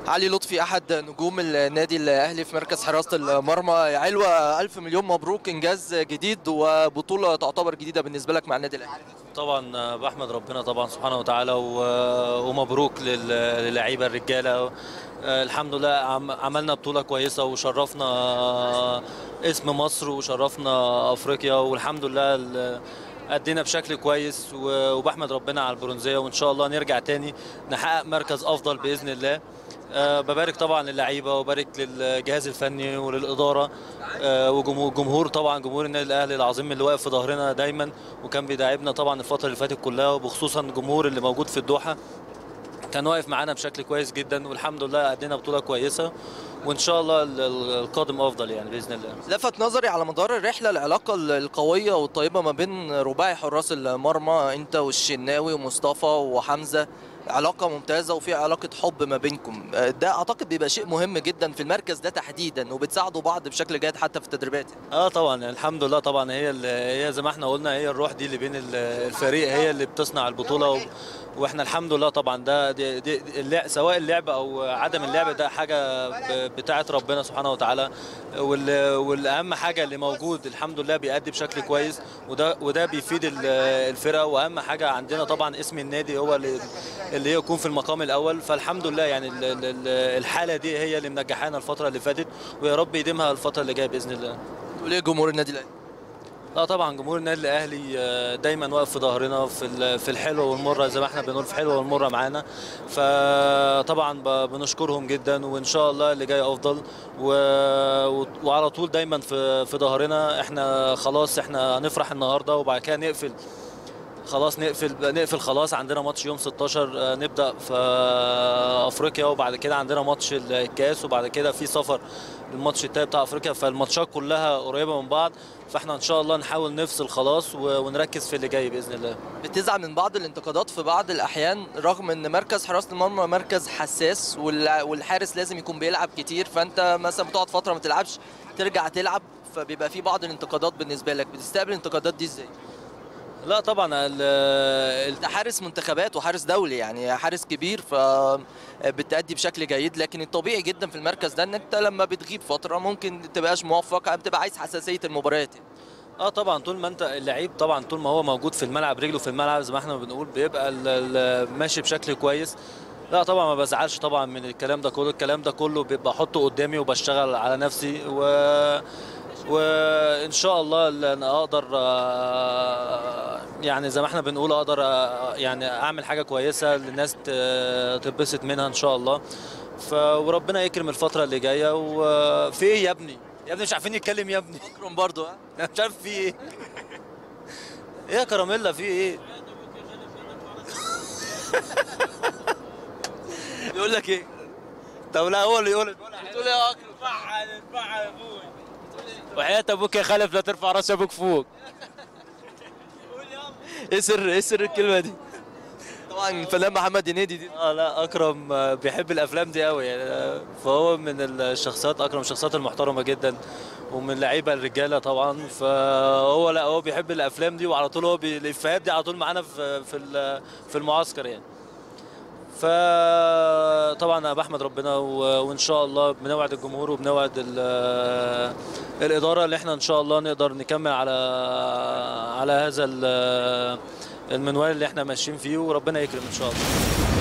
علي لطفي احد نجوم النادي الاهلي في مركز حراسه المرمى يا علوه الف مليون مبروك انجاز جديد وبطوله تعتبر جديده بالنسبه لك مع النادي الاهلي طبعا بحمد ربنا طبعا سبحانه وتعالى و- ومبروك لل- للعيبه الرجاله آه، الحمد لله عم- عملنا بطوله كويسه وشرفنا اسم مصر وشرفنا افريقيا والحمد لله ال- ادينا بشكل كويس و- وبحمد ربنا على البرونزيه وان شاء الله نرجع تاني نحقق مركز افضل باذن الله آه، ببارك طبعا للعيبه وبارك للجهاز الفني وللاداره آه، وجمهور جمهور طبعا جمهور النادي الاهلي العظيم اللي واقف في ظهرنا دايما وكان بيداعبنا طبعا الفتره اللي فاتت كلها وبخصوصا الجمهور اللي موجود في الدوحه كان واقف معانا بشكل كويس جدا والحمد لله ادينا بطوله كويسه وان شاء الله ال- ال- القادم افضل يعني باذن الله لفت نظري على مدار الرحله العلاقه القويه والطيبه ما بين رباعي حراس المرمى انت والشناوي ومصطفى وحمزه علاقة ممتازة وفي علاقة حب ما بينكم ده أعتقد بيبقى شيء مهم جدا في المركز ده تحديدا وبتساعدوا بعض بشكل جيد حتى في التدريبات اه طبعا يعني الحمد لله طبعا هي ال- هي زي ما احنا قلنا هي الروح دي اللي بين ال- الفريق هي اللي بتصنع البطوله و واحنا الحمد لله طبعا ده دي دي اللع- سواء اللعب او عدم اللعب ده حاجه ب- بتاعه ربنا سبحانه وتعالى وال- والاهم حاجه اللي موجود الحمد لله بيأدي بشكل كويس وده وده بيفيد ال- الفرقه واهم حاجه عندنا طبعا اسم النادي هو اللي اللي يكون في المقام الاول فالحمد لله يعني ال- ال- ال- الحاله دي هي اللي منجحانا الفتره اللي فاتت ويا رب يديمها الفتره اللي جايه باذن الله تقول إيه جمهور النادي الأهلي لا طبعا جمهور النادي الاهلي آه، دايما واقف في ظهرنا في ال- في الحلوه والمره زي ما احنا بنقول في الحلوه والمره معانا فطبعا ب- بنشكرهم جدا وان شاء الله اللي جاي افضل و... و- وعلى طول دايما في في ظهرنا احنا خلاص احنا هنفرح النهارده وبعد كده نقفل خلاص نقفل نقفل خلاص عندنا ماتش يوم 16 آه، نبدا في آه، افريقيا وبعد كده عندنا ماتش الكاس وبعد كده في سفر الماتش التاني بتاع افريقيا فالماتشات كلها قريبه من بعض فاحنا ان شاء الله نحاول نفصل خلاص و- ونركز في اللي جاي باذن الله بتزعل من بعض الانتقادات في بعض الأحيان رغم إن مركز حراسة المرمى مركز حساس وال- والحارس لازم يكون بيلعب كتير فأنت مثلا بتقعد فترة ما تلعبش ترجع تلعب فبيبقى في بعض الانتقادات بالنسبة لك بتستقبل الانتقادات دي ازاي؟ لا طبعا ال- انت حارس منتخبات وحارس دولي يعني حارس كبير ف بتأدي بشكل جيد لكن الطبيعي جدا في المركز ده ان انت لما بتغيب فتره ممكن تبقاش موفق بتبقى عايز حساسيه المباريات يعني. اه طبعا طول ما انت اللعيب طبعا طول ما هو موجود في الملعب رجله في الملعب زي ما احنا بنقول بيبقى ال- ال- ماشي بشكل كويس لا طبعا ما بزعلش طبعا من الكلام ده كله الكلام ده كله بيبقى احطه قدامي وبشتغل على نفسي و وان شاء الله ال- انا اقدر آه، يعني زي ما احنا بنقول اقدر آه، يعني اعمل حاجه كويسه للناس ت- تتبسط منها ان شاء الله ف وربنا يكرم الفتره اللي جايه وفي ايه يا ابني يا ابني مش عارفين نتكلم يا ابني اكرم برضو ها انا مش عارف في ايه ايه يا كراميلا في ايه يقول لك ايه؟ طب لا هو اللي يقول تقول ايه يا اكرم؟ وحياة ابوك يا خلف لا ترفع راس ابوك فوق ايه سر ايه سر الكلمه دي؟ طبعا الفنان محمد هنيدي دي اه لا اكرم آه، بيحب الافلام دي قوي يعني آه، فهو من الشخصيات اكرم الشخصيات المحترمه جدا ومن لعيبه الرجاله طبعا فهو لا هو بيحب الافلام دي وعلى طول هو بي- الافيهات دي على طول معانا في في ال- في المعسكر يعني فطبعا انا بحمد ربنا و- وان شاء الله بنوعد الجمهور وبنوعد ال- الاداره اللي احنا ان شاء الله نقدر نكمل على على هذا ال- المنوال اللي احنا ماشيين فيه وربنا يكرم ان شاء الله